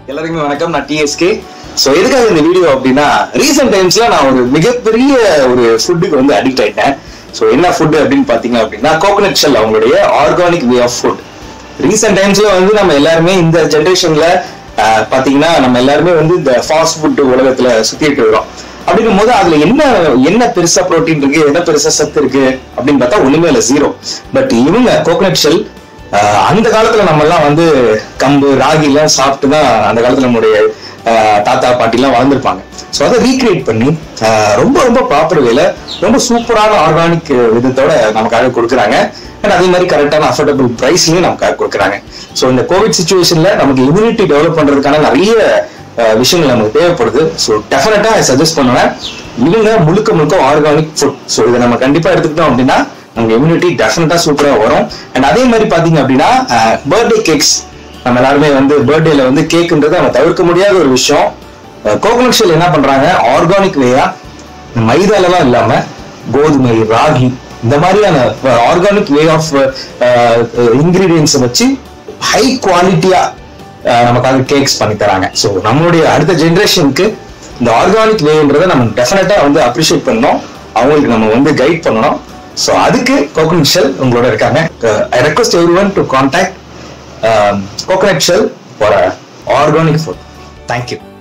எல்லாருக்குமே வணக்கம் நான் டிஎஸ்கே ஸோ எதுக்காக இந்த வீடியோ அப்படின்னா ரீசெண்ட் டைம்ஸ்ல நான் ஒரு மிகப்பெரிய ஒரு ஃபுட்டுக்கு வந்து அடிக்ட் ஆயிட்டேன் ஸோ என்ன ஃபுட் அப்படின்னு பாத்தீங்க அப்படின்னா கோகனட் ஷெல் அவங்களுடைய organic way of food recent டைம்ஸ்ல வந்து நம்ம எல்லாருமே இந்த ஜென்ரேஷன்ல பாத்தீங்கன்னா நம்ம எல்லாருமே வந்து இந்த ஃபாஸ்ட் ஃபுட் உலகத்துல சுத்திட்டு இருக்கிறோம் அப்படிங்கும் போது அதுல என்ன என்ன பெருசா புரோட்டீன் இருக்கு என்ன பெருசா சத்து இருக்கு அப்படின்னு பார்த்தா ஒண்ணுமே இல்லை ஜீரோ பட் இவங்க கோகனட் ஷெல் ஆஹ் அந்த காலத்துல நம்ம எல்லாம் வந்து கம்பு ராகி எல்லாம் சாப்பிட்டு தான் அந்த காலத்துல நம்மளுடைய ஆஹ் தாத்தா பாட்டி எல்லாம் வளர்ந்துருப்பாங்க ஸோ அதை ரீக்ரியேட் பண்ணி ஆஹ் ரொம்ப ரொம்ப ப்ராப்பர் வேல ரொம்ப சூப்பரான ஆர்கானிக் விதத்தோட நமக்காக கொடுக்குறாங்க அண்ட் அதே மாதிரி கரெக்டான அஃபோர்டபுள் ப்ரைஸ்லயும் நமக்காக கொடுக்குறாங்க ஸோ இந்த கோவிட் சுச்சுவேஷன்ல நமக்கு இம்யூனிட்டி டெவலப் பண்றதுக்கான நிறைய ஆஹ் விஷயங்கள் நமக்கு தேவைப்படுது ஸோ டெஃபினட்டா சஜஸ்ட் பண்ணுவேன் இவங்க முழுக்க முழுக்க ஆர்கானிக் ஃபுட் ஸோ இதை நம்ம கண்டிப்பா எடுத்துக்கிட்டோம் அப்படின்னா நமக்கு இம்யூனிட்டி டெஃபினட்டா சூப்பரா வரும் அண்ட் அதே மாதிரி பாத்தீங்க அப்படின்னா பர்த்டே கேக்ஸ் நம்ம எல்லாருமே வந்து பர்த்டேல வந்து கேக்குன்றது நம்ம தவிர்க்க முடியாத ஒரு விஷயம் கோகனட் ஷெல் என்ன பண்றாங்க ஆர்கானிக் வேயா மைதாலலாம் இல்லாம கோதுமை ராகி இந்த மாதிரியான ஆர்கானிக் வே ஆஃப் இன்கிரீடியன்ஸை வச்சு ஹை குவாலிட்டியா நமக்காக கேக்ஸ் பண்ணி தராங்க ஸோ நம்மளுடைய அடுத்த ஜென்ரேஷனுக்கு இந்த ஆர்கானிக் வேன்றதை நம்ம டெஃபினட்டா வந்து அப்ரிஷியேட் பண்ணோம் அவங்களுக்கு நம்ம வந்து கைட் பண்ணணும் ஸோ அதுக்கு கோகனட் ஷெல் உங்களோட இருக்காங்க I request everyone to contact coconut shell for organic food thank you